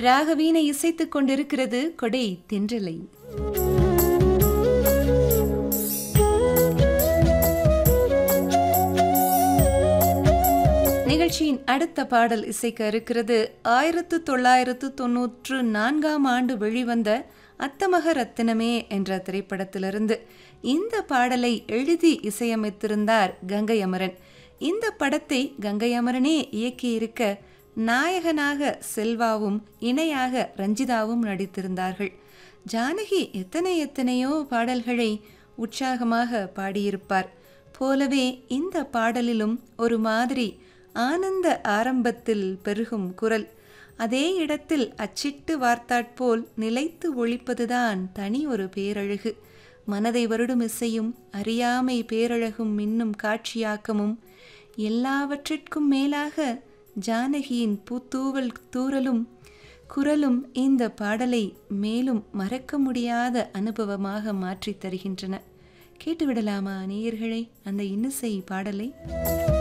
ராகவீனை இசைத்துக் கொண்டிருக்கிறது கொடை தென்றலை நிகழ்ச்சியின் அடுத்த பாடல் இசைக்க இருக்கிறது ஆயிரத்து தொள்ளாயிரத்து தொன்னூற்று நான்காம் ஆண்டு வெளிவந்த அத்தமக ரத்தினமே என்ற திரைப்படத்திலிருந்து இந்த பாடலை எழுதி இசையமைத்திருந்தார் கங்கை அமரன் இந்த படத்தை கங்கை அமரனே இயக்கியிருக்க நாயகனாக செல்வாவும் இணையாக ரஞ்சிதாவும் நடித்திருந்தார்கள் ஜானகி எத்தனை எத்தனையோ பாடல்களை உற்சாகமாக பாடியிருப்பார் போலவே இந்த பாடலிலும் ஒரு மாதிரி ஆனந்த ஆரம்பத்தில் பெருகும் குரல் அதே இடத்தில் அச்சிட்டு வார்த்தாற்போல் நிலைத்து ஒழிப்பதுதான் தனி ஒரு பேரழகு மனதை வருடும் இசையும் அறியாமை பேரழகும் மின்னும் காட்சியாக்கமும் எல்லாவற்றிற்கும் மேலாக ஜானகியின் பூத்தூவல் தூறலும் குரலும் இந்த பாடலை மேலும் மறக்க முடியாத அனுபவமாக மாற்றித் தருகின்றன கேட்டுவிடலாமா நேயர்களே அந்த இன்னிசை பாடலை